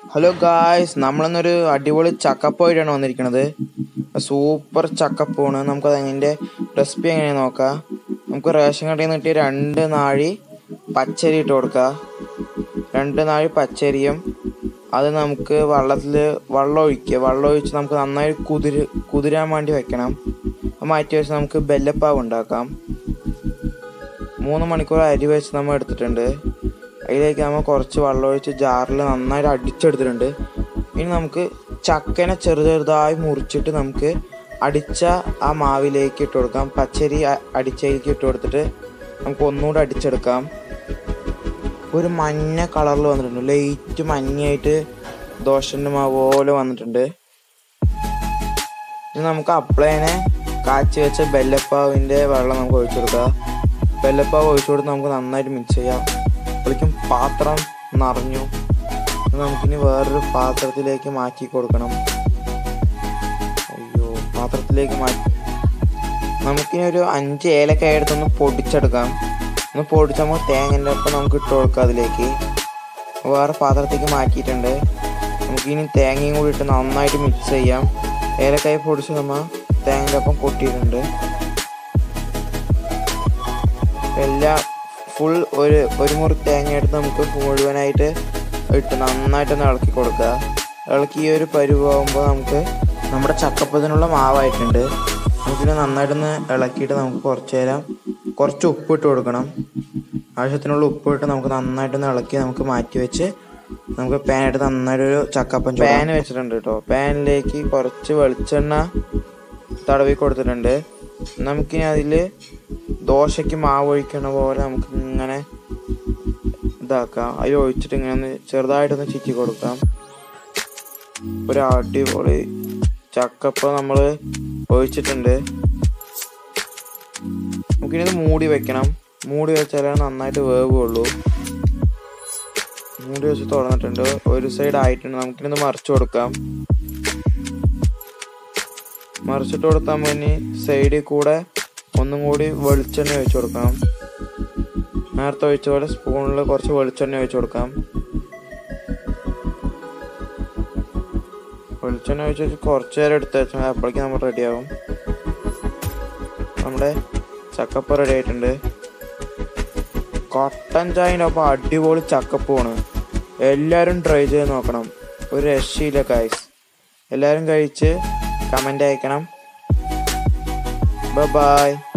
hello guys നമ്മളിന്നൊരു അടിപൊളി ചക്കപ്പോയിട്ടാണ് വന്നിരിക്കുന്നത് super ചക്കപ്പോണ് നമുക്കത് അതിൻ്റെ റെസിപ്പി എങ്ങനെയാണെന്ന് നോക്കാം നമുക്ക് റേഷൻ കടയിൽ നിന്ന് കിട്ടിയ രണ്ട് നാഴി പച്ചരി ഇട്ട് കൊടുക്കുക രണ്ട് നാഴി പച്ചരിയും അത് നമുക്ക് വെള്ളത്തിൽ വെള്ളം ഒഴിക്കുക വെള്ളം ഒഴിച്ച് നമുക്ക് നന്നായി കുതിര് കുതിരാൻ വേണ്ടി വെക്കണം അത് മാറ്റി വെച്ച് നമുക്ക് ബെല്ലപ്പാവ് ഉണ്ടാക്കാം മൂന്ന് മണിക്കൂർ അരി വെച്ച് നമ്മൾ എടുത്തിട്ടുണ്ട് അതിലേക്ക് നമ്മൾ കുറച്ച് വെള്ളം ഒഴിച്ച് ജാറിൽ നന്നായിട്ട് അടിച്ചെടുത്തിട്ടുണ്ട് ഇനി നമുക്ക് ചക്കനെ ചെറു ചെറുതായി മുറിച്ചിട്ട് നമുക്ക് അടിച്ച ആ മാവിലേക്ക് ഇട്ട് കൊടുക്കാം പച്ചരി അ- അടിച്ചതിലേക്ക് ഇട്ട് കൊടുത്തിട്ട് നമുക്ക് ഒന്നുകൂടെ അടിച്ചെടുക്കാം ഒരു മഞ്ഞ കളറിൽ വന്നിട്ടുണ്ട് ലൈറ്റ് മഞ്ഞയായിട്ട് ദോശൻ്റെ മാവ് പോലെ വന്നിട്ടുണ്ട് ഇനി നമുക്ക് അപ്ലൈനെ കാച്ചി വെച്ച ബെല്ലപ്പാവിൻ്റെ വെള്ളം നമുക്ക് ഒഴിച്ചു കൊടുക്കാം ബെല്ലപ്പാവ് ഒഴിച്ചു കൊടുത്ത് നമുക്ക് നന്നായിട്ട് മിക്സ് ചെയ്യാം അപ്പോഴേക്കും പാത്രം നിറഞ്ഞു ഇത് നമുക്കിനി വേറൊരു പാത്രത്തിലേക്ക് മാറ്റി കൊടുക്കണം അയ്യോ പാത്രത്തിലേക്ക് മാറ്റി നമുക്കിനി ഒരു അഞ്ച് ഏലക്കായ എടുത്തൊന്ന് പൊടിച്ചെടുക്കാം ഒന്ന് പൊടിച്ച് നമുക്ക് തേങ്ങൻ്റെ ഒപ്പം നമുക്ക് ഇട്ട് കൊടുക്കാം അതിലേക്ക് വേറെ പാത്രത്തേക്ക് മാറ്റിയിട്ടുണ്ട് നമുക്കിനി തേങ്ങയും കൂടി ഇട്ട് നന്നായിട്ട് മിക്സ് ചെയ്യാം ഏലക്കായ പൊടിച്ച് നമ്മൾ തേങ്ങൻ്റെ ഒപ്പം കൊട്ടിയിട്ടുണ്ട് എല്ലാം ഫുൾ ഒരു ഒരു മുറി തേങ്ങ എടുത്ത് നമുക്ക് മുഴുവനായിട്ട് ഇട്ട് നന്നായിട്ടൊന്ന് ഇളക്കി കൊടുക്കുക ഇളക്കി ഈ ഒരു പരുവാകുമ്പോൾ നമുക്ക് നമ്മുടെ ചക്കപ്പത്തിനുള്ള മാവായിട്ടുണ്ട് നമുക്കിത് നന്നായിട്ടൊന്ന് ഇളക്കിയിട്ട് നമുക്ക് കുറച്ച് നേരം കുറച്ച് ഉപ്പ് ഇട്ട് കൊടുക്കണം ആവശ്യത്തിനുള്ള ഉപ്പ് ഇട്ട് നമുക്ക് നന്നായിട്ടൊന്ന് ഇളക്കി നമുക്ക് മാറ്റി വെച്ച് നമുക്ക് പാനായിട്ട് നന്നായിട്ടൊരു ചക്കപ്പം പാൻ വെച്ചിട്ടുണ്ട് കേട്ടോ പാനിലേക്ക് കുറച്ച് വെളിച്ചെണ്ണ തടവി കൊടുത്തിട്ടുണ്ട് നമുക്കിനി അതിൽ ദോശയ്ക്ക് മാവ് ഒഴിക്കണ പോലെ നമുക്ക് ഇങ്ങനെ ഇതാക്കാം അതിൽ ഒഴിച്ചിട്ട് ഇങ്ങനെ ഒന്ന് ചെറുതായിട്ടൊന്ന് ചിറ്റി കൊടുക്കാം ഒരു അടിപൊളി ചക്കപ്പം നമ്മൾ ഒഴിച്ചിട്ടുണ്ട് നമുക്കിനി ഇത് മൂടി വെക്കണം മൂടി വെച്ചാലേ നന്നായിട്ട് വേവുള്ളൂ മൂടി വെച്ച് തുറന്നിട്ടുണ്ട് ഒരു സൈഡ് ആയിട്ടുണ്ട് നമുക്കിനി ഇത് മറിച്ചു കൊടുക്കാം മറിച്ചിട്ട് കൊടുത്താൽ ഇനി സൈഡിൽ കൂടെ ഒന്നും കൂടി വെളിച്ചെണ്ണ ഒഴിച്ചു കൊടുക്കാം നേരത്തെ ഒഴിച്ച പോലെ സ്പൂണിൽ കുറച്ച് വെളിച്ചെണ്ണ ഒഴിച്ചു കൊടുക്കാം വെളിച്ചെണ്ണ ഒഴിച്ച് വെച്ച് കുറച്ച് നേരം എടുത്ത് വെച്ചാൽ അപ്പോഴേക്കും നമ്മൾ റെഡിയാവും നമ്മുടെ ചക്കപ്പ റെഡി ആയിട്ടുണ്ട് കട്ടൻ ചായൻ്റെ ഒപ്പം അടിപൊളി ചക്കപ്പൂണ് എല്ലാവരും ട്രൈ ചെയ്ത് നോക്കണം ഒരു രക്ഷയില്ല കായ്സ് എല്ലാവരും കഴിച്ച് കമൻ്റ് അയക്കണം ബൈ